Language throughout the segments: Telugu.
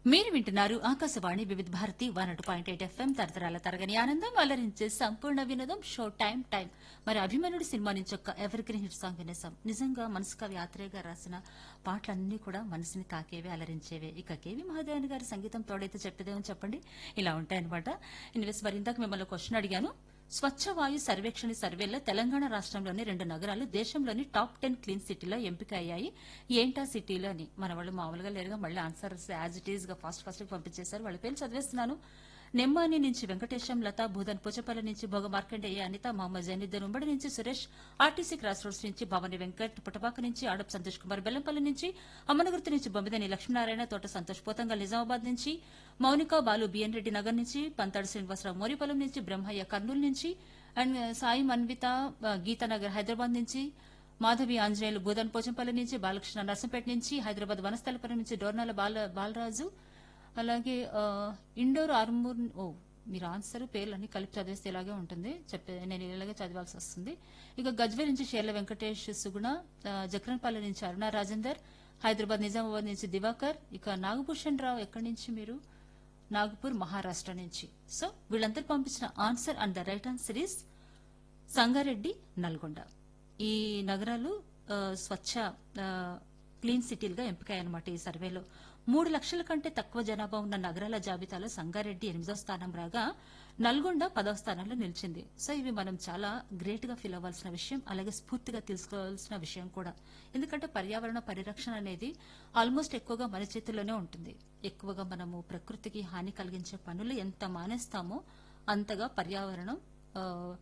మీరు వింటున్నారు ఆకాశవాణి వివిధ భారతి వన్ అటు పాయింట్ ఎయిట్ ఎఫ్ఎం తరతరాల తరగని ఆనందం అలరించే సంపూర్ణ వినోదం షో టైం టైం మరి అభిమన్యుడు సినిమా నుంచి ఒక ఎవర్ గ్రీన్ హిట్ సాంగ్ వినేసాం నిజంగా మనసు కవి ఆత్రేయ రాసిన పాటలన్నీ కూడా మనసుని తాకేవే అలరించేవే ఇక కేవి మహాదేవన్ గారి సంగీతం తోడైతే చెట్టదేమని చెప్పండి ఇలా ఉంటాయన్నమాట ఇన్వెస్ట్ మరి ఇందాక మిమ్మల్ని క్వశ్చన్ అడిగాను స్వచ్ఛ వాయు సర్వేక్షణ సర్వేలో తెలంగాణ రాష్ట్రంలోని రెండు నగరాలు దేశంలోని టాప్ టెన్ క్లీన్ సిటీలో ఎంపిక అయ్యాయి ఏంటా సిటీలో అని మన వాళ్ళు మామూలుగా లేరుగా మళ్ళీ ఆన్సర్స్ యాజ్ ఇట్ ఈస్ గా ఫాస్ట్ ఫాస్ట్ పంపించేశారు వాళ్ళ పేరు చదివేస్తున్నాను నెమ్మాని నుంచి వెంకటేశం లత భూదన్ పూచపల్లి నుంచి భోగ మార్కండేయ అనిత మహమ్మద్ జైనుద్దీన్ ఉమ్మడి నుంచి సురేష్ ఆర్టీసీ క్రాస్ రోడ్స్ నుంచి భవని వెంకట్ పుటపాక నుంచి ఆడప్ సంతోష్ కుమార్ బెల్లంపల్లి నుంచి అమ్మనగుర్తి నుంచి బొమ్మిదని లక్ష్మీనారాయణ తోట సంతోష్ పోతంగల్ నిజామాబాద్ నుంచి మౌనిక బాలు బిఎన్ రెడ్డి నగర్ నుంచి పంతాడు శ్రీనివాసరావు మోరిపల్లం నుంచి బ్రహ్మయ్య కర్నూలు నుంచి అండ్ సాయి మన్విత ఆ, గీతానగర్ హైదరాబాద్ నుంచి మాధవి ఆంజనేయులు బూదన్ పోచంపల్లి నుంచి బాలకృష్ణ నర్సంపేట నుంచి హైదరాబాద్ వనస్థలపురం నుంచి డోర్నాల బాల బాలరాజు అలాగే ఆ, ఇండోర్ ఆర్మూర్ ఓ మీరు ఆన్సర్ పేర్లన్నీ కలిపి చదివేస్తే ఇలాగే ఉంటుంది చెప్పే నేను ఇలాగే చదవాల్సి వస్తుంది ఇక గజ్వేల్ నుంచి షేర్ల వెంకటేష్ సుగుణ ఆ, జక్రన్పల్లి నుంచి అరుణ రాజేందర్ హైదరాబాద్ నిజామాబాద్ నుంచి దివాకర్ ఇక నాగభూషణ్ రావు ఎక్కడి నుంచి మీరు నాగపూర్ మహారాష్ట్ర నుంచి సో వీళ్ళందరూ పంపించిన answer and the right answer is Sangareddy Nalgonda ఈ నగరాలు ఆ, స్వచ్ఛ ఆ, క్లీన్ సిటీలుగా ఎంపికయ్యాయన్నమాట ఈ సర్వేలో మూడు లక్షల కంటే తక్కువ జనాభా ఉన్న నగరాల జాబితాలో సంగారెడ్డి ఎనిమిదో స్థానం రాగా నల్గొండ పదో స్థానంలో నిలిచింది సో ఇవి మనం చాలా గ్రేట్ గా ఫీల్ అవ్వాల్సిన విషయం అలాగే స్ఫూర్తిగా తెలుసుకోవాల్సిన విషయం కూడా ఎందుకంటే పర్యావరణ పరిరక్షణ అనేది ఆల్మోస్ట్ ఎక్కువగా మన చేతుల్లోనే ఉంటుంది ఎక్కువగా మనము ప్రకృతికి హాని కలిగించే పనులు ఎంత మానేస్తామో అంతగా పర్యావరణం ఆ,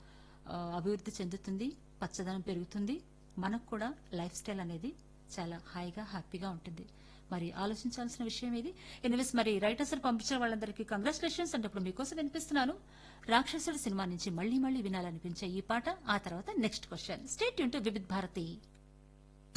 ఆ, అభివృద్ధి చెందుతుంది పచ్చదనం పెరుగుతుంది మనకు కూడా లైఫ్ స్టైల్ అనేది చాలా హాయిగా హ్యాపీగా ఉంటుంది మరి ఆలోచించాల్సిన విషయం ఇది ఎనివేస్ మరి రైటర్స్ పంపించిన వాళ్ళందరికీ కంగ్రాచులేషన్స్ అంటే ఇప్పుడు మీకోసం వినిపిస్తున్నాను రాక్షసుడు సినిమా నుంచి మళ్ళీ మళ్ళీ వినాలనిపించే ఈ పాట ఆ తర్వాత నెక్స్ట్ క్వశ్చన్ స్టేట్ యూన్ టు వివిధ్ భారతి